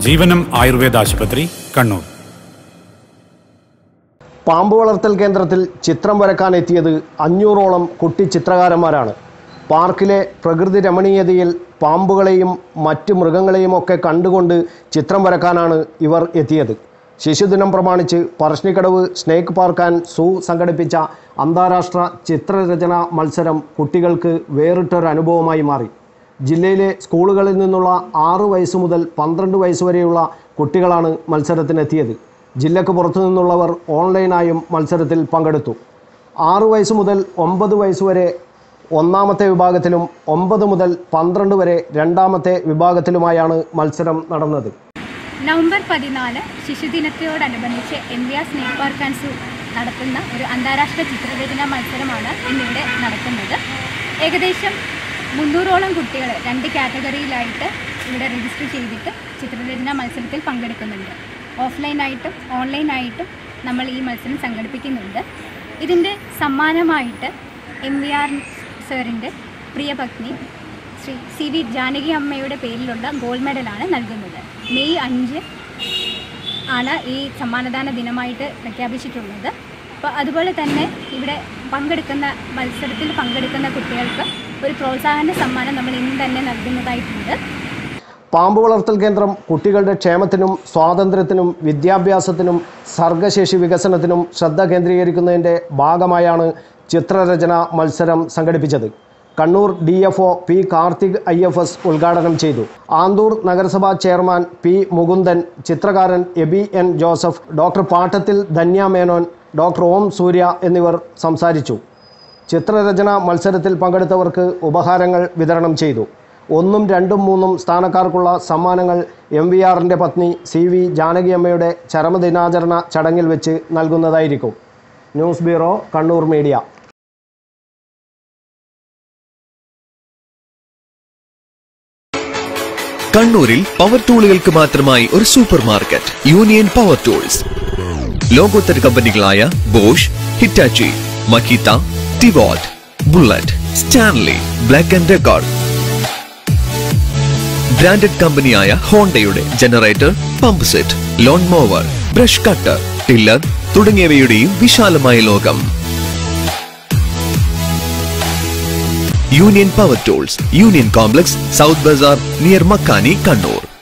ജീവനം ആയുർവേദ ആശുപത്രി കണ്ണൂർ പാമ്പ് വളർത്തൽ കേന്ദ്രത്തിൽ ചിത്രം വരക്കാൻ എത്തിയത് അഞ്ഞൂറോളം കുട്ടി ചിത്രകാരന്മാരാണ് പാർക്കിലെ പ്രകൃതി രമണീയതയിൽ പാമ്പുകളെയും മറ്റ് മൃഗങ്ങളെയും ഒക്കെ കണ്ടുകൊണ്ട് ചിത്രം വരക്കാനാണ് ഇവർ എത്തിയത് ശിശുദിനം പ്രമാണിച്ച് Parassinikadavu snake park and zoo സംഘടിപ്പിച്ച അന്താരാഷ്ട്ര ചിത്രരചന മത്സരം കുട്ടികൾക്ക് വേറിട്ടൊരു അനുഭവമായി മാറി ജില്ലയിലെ സ്കൂളുകളിൽ നിന്നുള്ള ആറ് വയസ്സ് മുതൽ പന്ത്രണ്ട് വയസ്സ് വരെയുള്ള കുട്ടികളാണ് മത്സരത്തിനെത്തിയത് ജില്ലക്ക് പുറത്തു നിന്നുള്ളവർ ഓൺലൈനായും മത്സരത്തിൽ പങ്കെടുത്തു ആറ് വയസ്സ് മുതൽ ഒമ്പത് വയസ്സ് വരെ ഒന്നാമത്തെ വിഭാഗത്തിലും ഒമ്പത് മുതൽ പന്ത്രണ്ട് വരെ രണ്ടാമത്തെ വിഭാഗത്തിലുമായാണ് മത്സരം നടന്നത് നവംബർ പതിനാല് ശിശുദിനത്തോടനുബന്ധിച്ച് M V R snake park and zoo നടത്തുന്ന ഒരു അന്താരാഷ്ട്ര ചിത്രരചന മത്സരമാണ് ഇന്നിവിടെ നടക്കുന്നത് ഏകദേശം മുന്നൂറോളം കുട്ടികൾ രണ്ട് കാറ്റഗറിയിലായിട്ട് ഇവിടെ രജിസ്റ്റർ ചെയ്തിട്ട് ചിത്രരചന മത്സരത്തിൽ പങ്കെടുക്കുന്നുണ്ട് ഓഫ്ലൈനായിട്ടും ഓൺലൈനായിട്ടും നമ്മൾ ഈ മത്സരം സംഘടിപ്പിക്കുന്നുണ്ട് ഇതിൻ്റെ സമ്മാനമായിട്ട് എം വി ആർ സാറിൻ്റെ പ്രിയപത്നി ശ്രീ സി വി ജാനകി അമ്മയുടെ പേരിലുള്ള ഗോൾഡ് മെഡലാണ് നൽകുന്നത് മെയ് അഞ്ച് ആണ് ഈ സമ്മാനദാന ദിനമായിട്ട് പ്രഖ്യാപിച്ചിട്ടുള്ളത് അപ്പോൾ അതുപോലെ തന്നെ ഇവിടെ പങ്കെടുക്കുന്ന മത്സരത്തിൽ പങ്കെടുക്കുന്ന കുട്ടികൾക്ക് ഒരു പ്രോത്സാഹന സമ്മാനം നമ്മൾ ഇന്ന് തന്നെ നൽകുന്നതായിട്ടുണ്ട് പാമ്പ് വളർത്തൽ കേന്ദ്രം കുട്ടികളുടെ ക്ഷേമത്തിനും സ്വാതന്ത്ര്യത്തിനും വിദ്യാഭ്യാസത്തിനും സർഗശേഷി വികസനത്തിനും ശ്രദ്ധ കേന്ദ്രീകരിക്കുന്നതിൻ്റെ ഭാഗമായാണ് ചിത്രരചന മത്സരം സംഘടിപ്പിച്ചത് Kannur D F O P Karthik I F S ഉദ്ഘാടനം ചെയ്തു ആന്തൂർ നഗരസഭാ ചെയർമാൻ പി മുകുന്ദൻ ചിത്രകാരൻ Aby N Joseph doctor Pattathil Dhanya Menon doctor Om Surya എന്നിവർ സംസാരിച്ചു ചിത്രരചന മത്സരത്തിൽ പങ്കെടുത്തവർക്ക് ഉപഹാരങ്ങൾ വിതരണം ചെയ്തു ഒന്നും രണ്ടും മൂന്നും സ്ഥാനക്കാർക്കുള്ള സമ്മാനങ്ങൾ എം വി ആറിൻ്റെ പത്നി സി വി ജാനകിയമ്മയുടെ ചരമദിനാചരണ ചടങ്ങിൽ വെച്ച് നൽകുന്നതായിരിക്കും ന്യൂസ് ബ്യൂറോ കണ്ണൂർ മീഡിയ കണ്ണൂരിൽ പവർ ടൂളുകൾക്ക് മാത്രമായി ഒരു super market union power tools ലോകോത്തര കമ്പനികളായ ബോഷ് ഹിറ്റാച്ചി മക്കീത്ത ടിവോട്ട് bullet Stanley black and record branded കമ്പനിയായ ഹോണ്ടയുടെ generator pump set lawn mower brush cutter tiller തുടങ്ങിയവയുടെയും വിശാലമായ ലോകം union power tools union complex south bazaar near Makkani Kannur